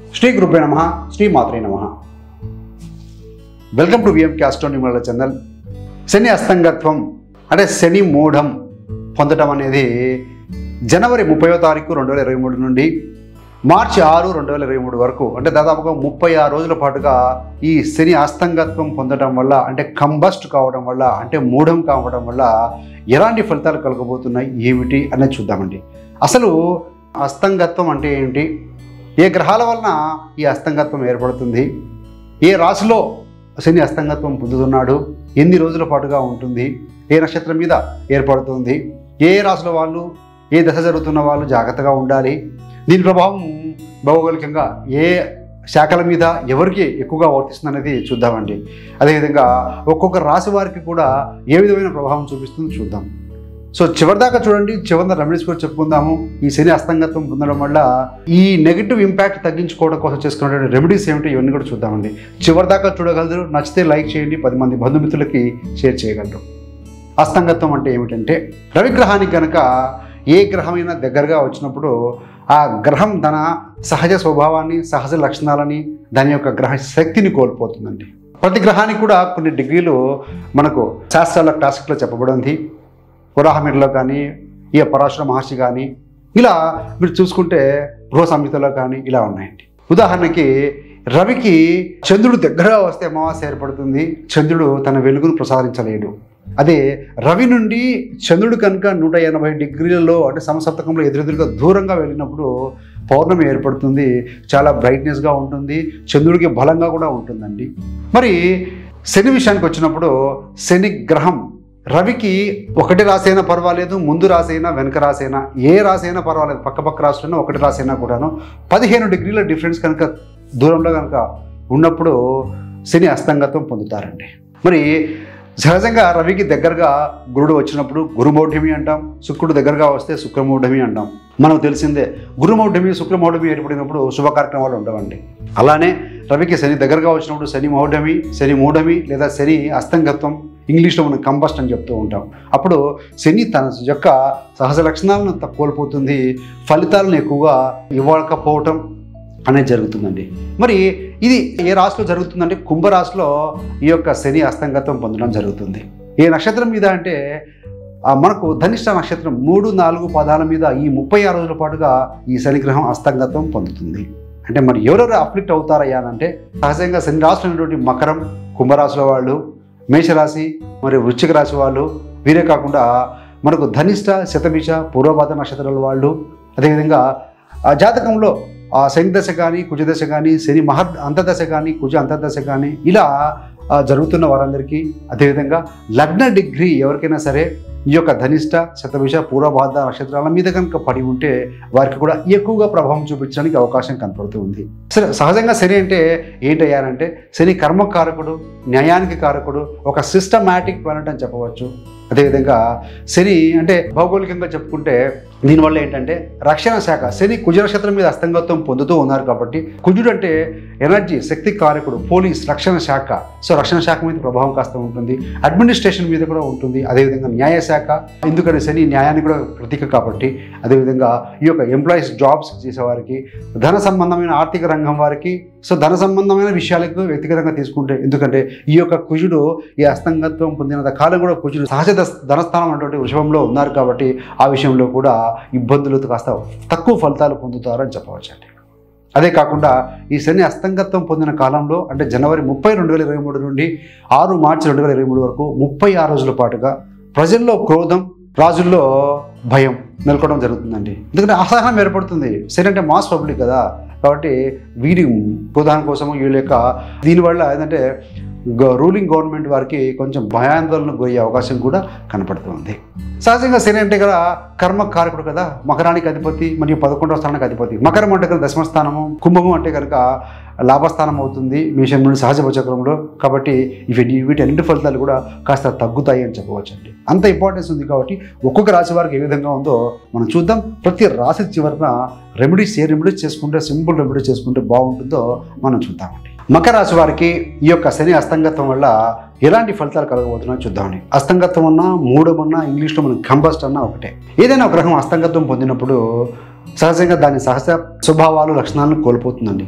శ్రీ గురుభ్య నమ శ్రీ మాత్రే నమ వెల్కమ్ టు విఎం క్యాస్ట్రోనిమల ఛానల్ శని అస్తంగత్వం అంటే శని మూఢం పొందడం అనేది జనవరి ముప్పయో తారీఖు రెండు వేల ఇరవై మూడు నుండి మార్చి ఆరు రెండు వేల ఇరవై మూడు వరకు అంటే దాదాపుగా ముప్పై ఆరు రోజుల పాటుగా ఈ శని అస్తంగత్వం పొందడం వల్ల అంటే కంబస్ట్ కావడం వల్ల అంటే మూఢం కావడం వల్ల ఎలాంటి ఫలితాలు కలగబోతున్నాయి ఏమిటి అనేది చూద్దామండి అసలు అస్తంగత్వం అంటే ఏంటి ఏ గ్రహాల వలన ఈ అస్తంగత్వం ఏర్పడుతుంది ఏ రాశిలో శని అస్తంగత్వం పొందుతున్నాడు ఎన్ని రోజుల పాటుగా ఉంటుంది ఏ నక్షత్రం మీద ఏర్పడుతుంది ఏ ఏ రాశుల వాళ్ళు ఏ దశ జరుగుతున్న వాళ్ళు జాగ్రత్తగా ఉండాలి దీని ప్రభావం భౌగోళికంగా ఏ శాఖల మీద ఎవరికి ఎక్కువగా వర్తిస్తుంది అనేది చూద్దామండి అదేవిధంగా ఒక్కొక్క రాశి వారికి కూడా ఏ విధమైన ప్రభావం చూపిస్తుందో చూద్దాం సో చివరిదాకా చూడండి చివరి రెమెడీస్ కూడా చెప్పుకుందాము ఈ శని అస్తంగత్వం పొందడం వల్ల ఈ నెగిటివ్ ఇంపాక్ట్ తగ్గించుకోవడం కోసం చేసుకునే రెమెడీస్ ఏమిటి ఇవన్నీ కూడా చూద్దామండి చివరిదాకా చూడగలరు నచ్చితే లైక్ చేయండి పది మంది బంధుమిత్రులకి షేర్ చేయగలరు అస్తంగత్వం అంటే ఏమిటంటే రవిగ్రహానికి కనుక ఏ గ్రహమైనా దగ్గరగా వచ్చినప్పుడు ఆ గ్రహం తన సహజ స్వభావాన్ని సహజ లక్షణాలని దాని యొక్క గ్రహ శక్తిని కోల్పోతుందండి ప్రతి గ్రహానికి కూడా కొన్ని డిగ్రీలు మనకు శాస్త్రాల క్లాసిక్లో చెప్పబడింది పురాహమిర్లో కానీ ఈ పరాశుర మహర్షి కానీ ఇలా మీరు చూసుకుంటే గృహ సంహితలో కానీ ఇలా ఉన్నాయండి ఉదాహరణకి రవికి చంద్రుడు దగ్గరగా వస్తే అమావాస్య ఏర్పడుతుంది చంద్రుడు తన వెలుగును ప్రసాదించలేడు అదే రవి నుండి చంద్రుడు కనుక నూట ఎనభై డిగ్రీలలో అంటే సమసప్తకంలో ఎదురెదురుగా దూరంగా వెళ్ళినప్పుడు పౌర్ణమి ఏర్పడుతుంది చాలా బ్రైట్నెస్గా ఉంటుంది చంద్రుడికి బలంగా కూడా ఉంటుందండి మరి శని విషయానికి వచ్చినప్పుడు శని గ్రహం రవికి ఒకటి రాసైనా పర్వాలేదు ముందు రాసైనా వెనక రాసైనా ఏ రాసైనా పర్వాలేదు పక్క పక్క రాసులైనా ఒకటి రాసైనా కూడాను పదిహేను డిగ్రీల డిఫరెన్స్ కనుక దూరంలో కనుక ఉన్నప్పుడు శని అస్తంగత్వం పొందుతారండి మరి సహజంగా రవికి దగ్గరగా గురుడు వచ్చినప్పుడు గురుమౌఢ్యమి అంటాం శుక్రుడు దగ్గరగా వస్తే శుక్రమౌఢమి అంటాం మనకు తెలిసిందే గురుమౌఢ్యమి శుక్రమౌఢమి ఏర్పడినప్పుడు శుభ కార్యక్రమాలు ఉండవండి అలానే రవికి శని దగ్గరగా వచ్చినప్పుడు శని మౌఢమి శని మూఢమి లేదా శని అస్తంగత్వం ఇంగ్లీష్లో మనం కంబస్ట్ అని చెప్తూ ఉంటాం అప్పుడు శని తన యొక్క సహజ లక్షణాలను త- కోల్పోతుంది ఫలితాలను ఎక్కువగా ఇవ్వకపోవటం అనేది జరుగుతుందండి మరి ఇది ఏ రాశిలో జరుగుతుందంటే కుంభరాశిలో ఈ యొక్క శని అస్తంగత్వం పొందడం జరుగుతుంది ఏ నక్షత్రం మీద అంటే ఆ మనకు ధనిష్ట నక్షత్రం మూడు నాలుగు పదాల మీద ఈ ముప్పై ఆరు రోజుల పాటుగా ఈ శనిగ్రహం అస్తంగత్వం పొందుతుంది అంటే మరి ఎవరెవరు అఫ్లిక్ట్ అవుతారయ్యా అంటే సహజంగా శని రాశిలో ఉన్నటువంటి మకరం కుంభరాశిలో వాళ్ళు మేషరాశి మరి వృశ్చిక రాశి వాళ్ళు వీరే కాకుండా మనకు ధనిష్ట శతభిష పూర్వపాత నక్షత్రాల వాళ్ళు అదేవిధంగా ఆ జాతకంలో ఆ శని దశ కానీ కుజదశ కానీ శని మహర్ అంతర్దశ కానీ కుజ అంతర్దశ కానీ ఇలా ఆ, జరుగుతున్న వారందరికీ అదేవిధంగా లగ్న డిగ్రీ ఎవరికైనా సరే ఈ యొక్క ధనిష్ట శతభిష పూర్వభాద్ర నక్షత్రాల మీద కనుక పడి ఉంటే వారికి కూడా ఎక్కువగా ప్రభావం చూపించడానికి అవకాశం కనపడుతూ ఉంది సరే సహజంగా శని అంటే ఏంటయ్యారంటే శని కర్మకారకుడు న్యాయానికి కారకుడు ఒక సిస్టమాటిక్ ప్లానెట్ అని చెప్పవచ్చు అదేవిధంగా శని అంటే భౌగోళికంగా చెప్పుకుంటే దీనివల్ల ఏంటంటే రక్షణ శాఖ శని కుజ నక్షత్రం మీద అస్తంగత్వం పొందుతూ ఉన్నారు కాబట్టి కుజుడు అంటే ఎనర్జీ శక్తి కారకుడు పోలీస్ రక్షణ శాఖ సో రక్షణ శాఖ మీద ప్రభావం కాస్త ఉంటుంది అడ్మినిస్ట్రేషన్ మీద కూడా ఉంటుంది అదేవిధంగా న్యాయశాఖ ఎందుకంటే శని న్యాయానికి కూడా ప్రతీక కాబట్టి అదేవిధంగా ఈ యొక్క ఎంప్లాయీస్ జాబ్స్ చేసేవారికి ధన సంబంధమైన ఆర్థిక రంగం వారికి సో ధన సంబంధమైన విషయాలకు వ్యక్తిగతంగా తీసుకుంటే ఎందుకంటే ఈ యొక్క కుజుడు ఈ అస్తంగత్వం పొందినంత కాలం కూడా కుజుడు సహజ దస్- ధనస్థానం అటువంటి వృషభంలో ఉన్నారు కాబట్టి ఆ విషయంలో కూడా ఇబ్బందులు కాస్త తక్కువ ఫలితాలు పొందుతారని చెప్పవచ్చండి అదే కాకుండా ఈ శని అస్తంగత్వం పొందిన కాలంలో అంటే జనవరి ముప్పై రెండు వేల ఇరవై మూడు నుండి ఆరు మార్చి రెండు వేల ఇరవై మూడు వరకు ముప్పై ఆరు రోజుల పాటుగా ప్రజల్లో క్రోధం రాజుల్లో భయం నెలకొనడం జరుగుతుందండి ఎందుకంటే అసహనం ఏర్పడుతుంది శని అంటే మాస్ పబ్లిక్ కదా కాబట్టి వీరి క్రోధానం కోసము వీళ్ళ యొక్క దీనివల్ల ఏంటంటే రూలింగ్ గవర్నమెంట్ వారికి కొంచెం భయాందోళనకు గురయ్యే అవకాశం కూడా కనపడుతుంది సహజంగా శని అంటే కదా కర్మ కారకుడు కదా మకరానికి అధిపతి మరియు పదకొండవ స్థానానికి అధిపతి మకరం అంటే కనుక దశమ స్థానము కుంభము అంటే కనుక లాభస్థానం అవుతుంది మేషం నుండి సహజ చక్రంలో కాబట్టి ఇవి వీటి అన్నింటి ఫలితాలు కూడా కాస్త తగ్గుతాయి అని చెప్పవచ్చండి అంత ఇంపార్టెన్స్ ఉంది కాబట్టి ఒక్కొక్క రాశి వారికి ఏ విధంగా ఉందో మనం చూద్దాం ప్రతి రాశి చివరన రెమెడీస్ ఏ రెమెడీస్ చేసుకుంటే సింపుల్ రెమెడీస్ చేసుకుంటే బాగుంటుందో మనం చూద్దామండి మకర రాశి వారికి ఈ యొక్క శని అస్తంగత్వం వల్ల ఎలాంటి ఫలితాలు కలగబోతున్నాయో చూద్దామండి అస్తంగత్వం అన్నా మూడమన్నా ఇంగ్లీష్లో మనం కంబస్ట్ అన్నా ఒకటే ఏదైనా ఒక గ్రహం అస్తంగత్వం పొందినప్పుడు సహజంగా దాని సహజ స్వభావాలు లక్షణాలను కోల్పోతుందండి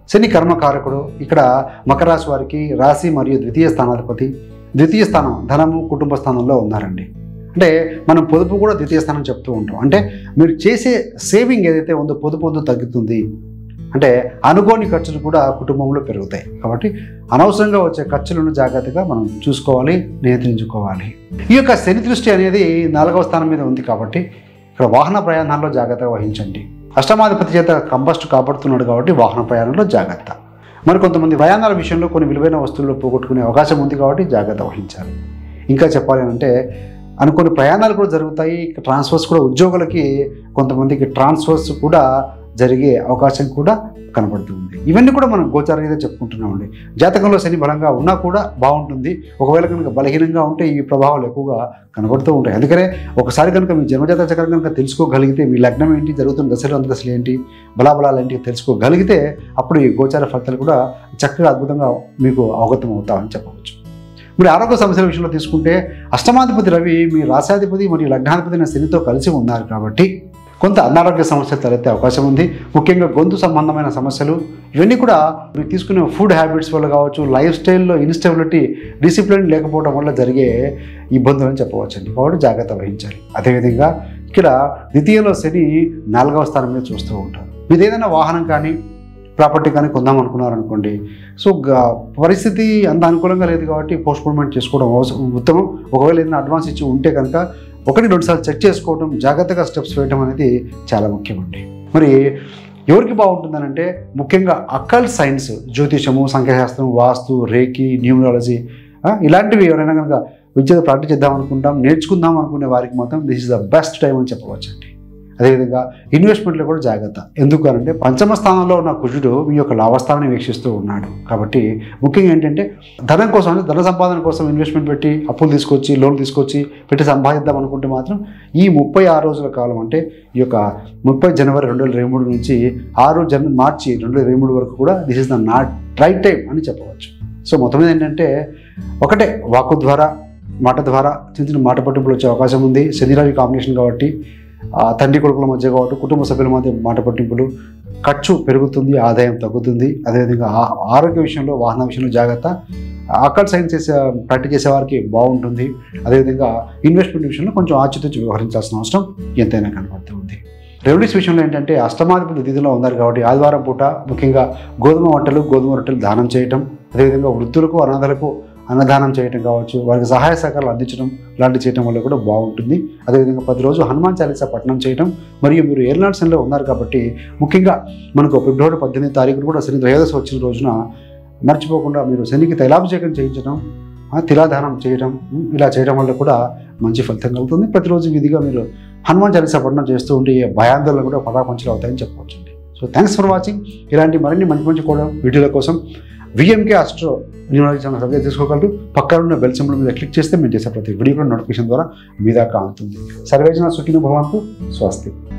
శని కర్మకారకుడు ఇక్కడ మకర రాశి వారికి రాశి మరియు ద్వితీయ స్థానాధిపతి ద్వితీయ స్థానం ధనము కుటుంబ స్థానంలో ఉన్నారండి అంటే మనం పొదుపు కూడా ద్వితీయ స్థానం చెప్తూ ఉంటాం అంటే మీరు చేసే సేవింగ్ ఏదైతే ఉందో పొదుపు పొందు తగ్గుతుంది అంటే అనుకోని ఖర్చులు కూడా కుటుంబంలో పెరుగుతాయి కాబట్టి అనవసరంగా వచ్చే ఖర్చులను జాగ్రత్తగా మనం చూసుకోవాలి నియంత్రించుకోవాలి ఈ యొక్క శని దృష్టి అనేది నాలుగవ స్థానం మీద ఉంది కాబట్టి ఇక్కడ వాహన ప్రయాణాల్లో జాగ్రత్తగా వహించండి అష్టమాధిపతి చేత కంబస్ట్ కాపాడుతున్నాడు కాబట్టి వాహన ప్రయాణంలో జాగ్రత్త మరి కొంతమంది ప్రయాణాల విషయంలో కొన్ని విలువైన వస్తువులు పోగొట్టుకునే అవకాశం ఉంది కాబట్టి జాగ్రత్త వహించాలి ఇంకా చెప్పాలి అంటే అనుకోని ప్రయాణాలు కూడా జరుగుతాయి ట్రాన్స్ఫర్స్ కూడా ఉద్యోగులకి కొంతమందికి ట్రాన్స్ఫర్స్ కూడా జరిగే అవకాశం కూడా కనబడుతుంది ఇవన్నీ కూడా మనం గోచారంగా చెప్పుకుంటున్నామండి జాతకంలో శని బలంగా ఉన్నా కూడా బాగుంటుంది ఒకవేళ కనుక బలహీనంగా ఉంటే ఈ ప్రభావాలు ఎక్కువగా కనబడుతూ ఉంటాయి అందుకనే ఒకసారి కనుక మీ జన్మజాత చక్రం కనుక తెలుసుకోగలిగితే మీ లగ్నం ఏంటి జరుగుతున్న దశలు అంతదశలు ఏంటి బలాబలాలు ఏంటి తెలుసుకోగలిగితే అప్పుడు ఈ గోచార ఫలితాలు కూడా చక్కగా అద్భుతంగా మీకు అవగతం అవుతామని చెప్పవచ్చు మరి ఆరోగ్య సమస్యల విషయంలో తీసుకుంటే అష్టమాధిపతి రవి మీ రాశాధిపతి మరియు లగ్నాధిపతి అయిన శనితో కలిసి ఉన్నారు కాబట్టి కొంత అనారోగ్య సమస్యలు తలెత్తే అవకాశం ఉంది ముఖ్యంగా గొంతు సంబంధమైన సమస్యలు ఇవన్నీ కూడా మీరు తీసుకునే ఫుడ్ హ్యాబిట్స్ వల్ల కావచ్చు లైఫ్ స్టైల్లో ఇన్స్టెబిలిటీ డిసిప్లిన్ లేకపోవడం వల్ల జరిగే ఇబ్బందులు అని చెప్పవచ్చండి కాబట్టి జాగ్రత్త వహించాలి అదేవిధంగా ఇక్కడ ద్వితీయంలో శని నాలుగవ స్థానం మీద చూస్తూ ఉంటారు మీరు ఏదైనా వాహనం కానీ ప్రాపర్టీ కానీ కొందాం అనుకున్నారు అనుకోండి సో గ- పరిస్థితి అంత అనుకూలంగా లేదు కాబట్టి పోస్ట్పోన్మెంట్ చేసుకోవడం అవసరం ఉత్తమం ఒకవేళ ఏదైనా అడ్వాన్స్ ఇచ్చి ఉంటే కనుక ఒకటి రెండు సార్లు చెక్ చేసుకోవడం జాగ్రత్తగా స్టెప్స్ వేయడం అనేది చాలా ముఖ్యమండి మరి ఎవరికి బాగుంటుందనంటే ముఖ్యంగా అక్కల్ సైన్స్ జ్యోతిషము సంఖ్యాశాస్త్రం వాస్తు రేకి న్యూమరాలజీ ఇలాంటివి ఎవరైనా కనుక విద్య ప్రాక్టీస్ చేద్దాం అనుకుంటాం నేర్చుకుందాం అనుకునే వారికి మాత్రం this is the best time అని చెప్పవచ్చండి అదేవిధంగా ఇన్వెస్ట్మెంట్లో కూడా జాగ్రత్త ఎందుకు అనంటే పంచమ స్థానంలో ఉన్న కుజుడు మీ యొక్క లాభస్థానాన్ని వీక్షిస్తూ ఉన్నాడు కాబట్టి ముఖ్యంగా ఏంటంటే ధనం కోసం అంటే ధన సంపాదన కోసం ఇన్వెస్ట్మెంట్ పెట్టి అప్పులు తీసుకొచ్చి లోన్ తీసుకొచ్చి పెట్టి సంపాదిద్దాం అనుకుంటే మాత్రం ఈ ముప్పై ఆరు రోజుల కాలం అంటే ఈ యొక్క ముప్పై జనవరి రెండు వేల ఇరవై మూడు నుంచి ఆరు జన్ మార్చి రెండు వేల ఇరవై మూడు వరకు కూడా this is the not right time అని చెప్పవచ్చు సో మొత్తం మీద ఏంటంటే ఒకటే వాక్కు ద్వారా మాట ద్వారా చిన్న చిన్న మాట పట్టింపులు వచ్చే అవకాశం ఉంది శనిరావి కాంబినేషన్ కాబట్టి ఆ, తండ్రి కొడుకుల మధ్య కాబట్టి కుటుంబ సభ్యుల మధ్య మాట పట్టింపులు ఖర్చు పెరుగుతుంది ఆదాయం తగ్గుతుంది అదేవిధంగా ఆ- ఆరోగ్య విషయంలో వాహన విషయంలో జాగ్రత్త అక్కడ్ సైన్స్ చేసే ప్రాక్టీస్ చేసే వారికి బాగుంటుంది అదేవిధంగా ఇన్వెస్ట్మెంట్ విషయంలో కొంచెం ఆచితూచి వ్యవహరించాల్సిన అవసరం ఎంతైనా కనబడుతూ ఉంది రెవెన్యూస్ విషయంలో ఏంటంటే అష్టమాధిపతి దిధిలో ఉన్నారు కాబట్టి ఆదివారం పూట ముఖ్యంగా గోధుమ వంటలు గోధుమ రొట్టెలు దానం చేయటం అదేవిధంగా వృద్ధులకు అనాథలకు అన్నదానం చేయటం కావచ్చు వారికి సహాయ సహకారాలు అందించడం లాంటి చేయటం వల్ల కూడా బాగుంటుంది అదేవిధంగా పది రోజు హనుమాన్ చాలీసా పఠనం చేయటం మరియు మీరు ఏర్నాడు శనిలో ఉన్నారు కాబట్టి ముఖ్యంగా మనకు ఫిబ్రవరి పద్దెనిమిది తారీఖున కూడా శని త్రయోదశి వచ్చిన రోజున మర్చిపోకుండా మీరు శనికి తైలాభిషేకం చేయించడం ఆ, తిలాదానం చేయడం ఉం, ఇలా చేయడం వల్ల కూడా మంచి ఫలితం కలుగుతుంది ప్రతిరోజు విధిగా మీరు హనుమాన్ చాలీసా పఠనం చేస్తూ ఉంటే ఏ భయాందోళన కూడా పటాపంచలు అవుతాయని చెప్పవచ్చండి సో థ్యాంక్స్ ఫర్ వాచింగ్ ఇలాంటి మరిన్ని మంచి మంచి కూడా వీడియోల కోసం VMK astro numerology channel subscribe చేసుకోగలరు పక్కన ఉన్న బెల్ సింబల్ మీద క్లిక్ చేస్తే మేము చేసే ప్రతి వీడియో కూడా నోటిఫికేషన్ ద్వారా మీ దాకా అందుతుంది సర్వేజన సుఖిన భవంతు స్వస్తి